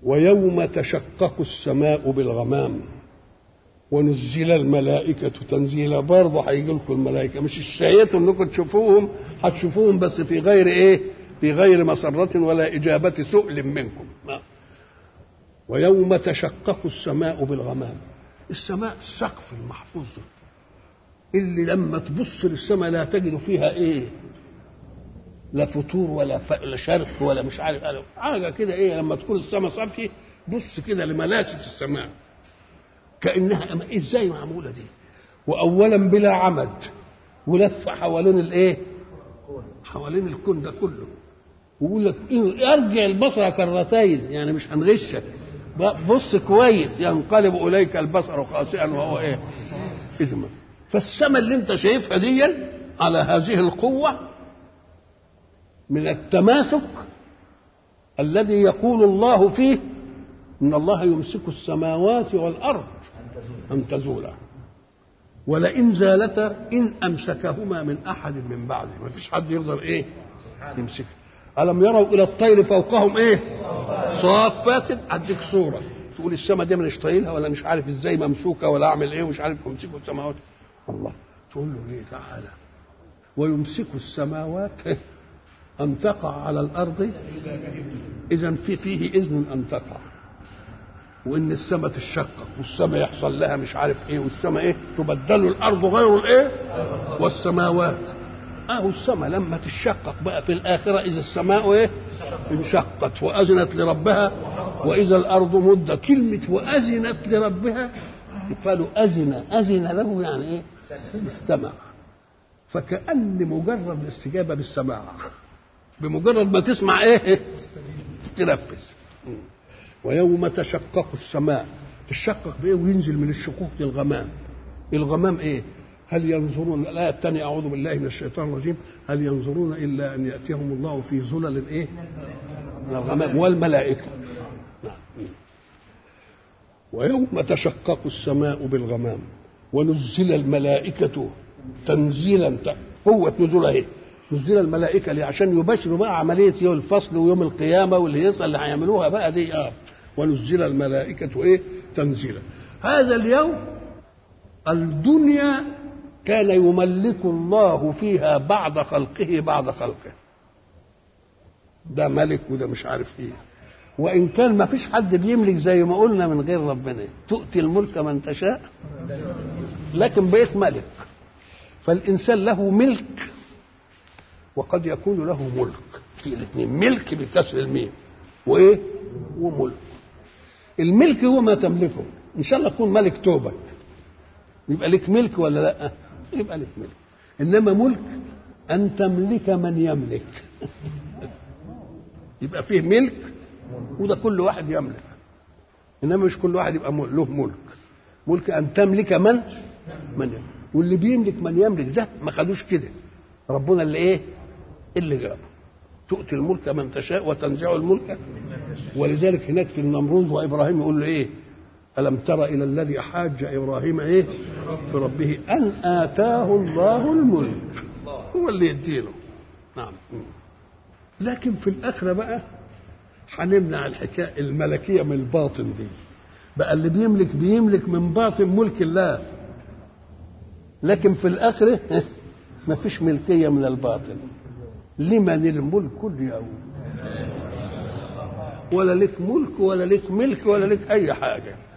ويوم تشقق السماء بالغمام ونزل الملائكة تنزيلا برضه هيجي لكم الملائكة مش الشهية انكم تشوفوهم هتشوفوهم بس في غير ايه؟ في غير مسرة ولا إجابة سؤل منكم ويوم تشقق السماء بالغمام السماء السقف المحفوظ ده اللي لما تبص للسماء لا تجد فيها ايه لا فطور ولا ف... لا شرخ ولا مش عارف حاجه كده ايه لما تكون السماء صافيه بص كده لملاسه السماء كانها أم... ازاي معموله دي واولا بلا عمد ولف حوالين الايه حوالين الكون ده كله ويقول لك ارجع البصر كرتين يعني مش هنغشك بص كويس ينقلب اليك البصر خاسئا وهو ايه اذما فالسماء اللي انت شايفها دي على هذه القوه من التماسك الذي يقول الله فيه ان الله يمسك السماوات والارض ان تزولا ولئن زالتا ان امسكهما من احد من بعده ما فيش حد يقدر ايه يمسكها الم يروا الى الطير فوقهم ايه صافات اديك صوره تقول السماء دي مش طايلها ولا مش عارف ازاي ممسوكه ولا اعمل ايه ومش عارف يمسكوا السماوات الله تقول له ليه تعالى ويمسك السماوات أن تقع على الأرض إذا في فيه إذن أن تقع وإن السماء تشقق والسماء يحصل لها مش عارف إيه والسماء إيه تبدل الأرض غير الإيه والسماوات أهو السماء لما تشقق بقى في الآخرة إذا السماء إيه انشقت وأذنت لربها وإذا الأرض مدة كلمة وأذنت لربها قالوا أذن أذن له يعني إيه استمع فكأن مجرد الاستجابة بالسماع بمجرد ما تسمع ايه تنفس ويوم تشقق السماء تشقق بايه وينزل من الشقوق الغمام الغمام ايه هل ينظرون الآية الثانية أعوذ بالله من الشيطان الرجيم هل ينظرون إلا أن يأتيهم الله في ظلل إيه من الغمام والملائكة نعم. ويوم تشقق السماء بالغمام ونزل الملائكة تنزيلا قوة نزولها ايه نزل الملائكة ليه عشان يبشروا بقى عملية يوم الفصل ويوم القيامة والهيصة اللي هيعملوها بقى دي اه ونزل الملائكة ايه تنزيلا هذا اليوم الدنيا كان يملك الله فيها بعد خلقه بعد خلقه ده ملك وده مش عارف ايه وان كان ما فيش حد بيملك زي ما قلنا من غير ربنا تؤتي الملك من تشاء لكن بقيت ملك فالانسان له ملك وقد يكون له ملك في الاثنين ملك بكسر الميم وايه وملك الملك هو ما تملكه ان شاء الله تكون ملك توبك يبقى لك ملك ولا لا يبقى لك ملك انما ملك ان تملك من يملك يبقى فيه ملك وده كل واحد يملك انما مش كل واحد يبقى له ملك ملك ان تملك من من يملك واللي بيملك من يملك ده ما خدوش كده ربنا اللي ايه اللي جابه تؤتي الملك من تشاء وتنزع الملك ولذلك هناك في النمروز وابراهيم يقول له ايه الم تر الى الذي حاج ابراهيم ايه بربه ان اتاه الله الملك هو اللي يديله نعم لكن في الاخره بقى هنمنع الحكايه الملكيه من الباطن دي بقى اللي بيملك بيملك من باطن ملك الله لكن في الاخره ما فيش ملكيه من الباطن لمن الملك اليوم ولا لك ملك ولا لك ملك ولا لك اي حاجه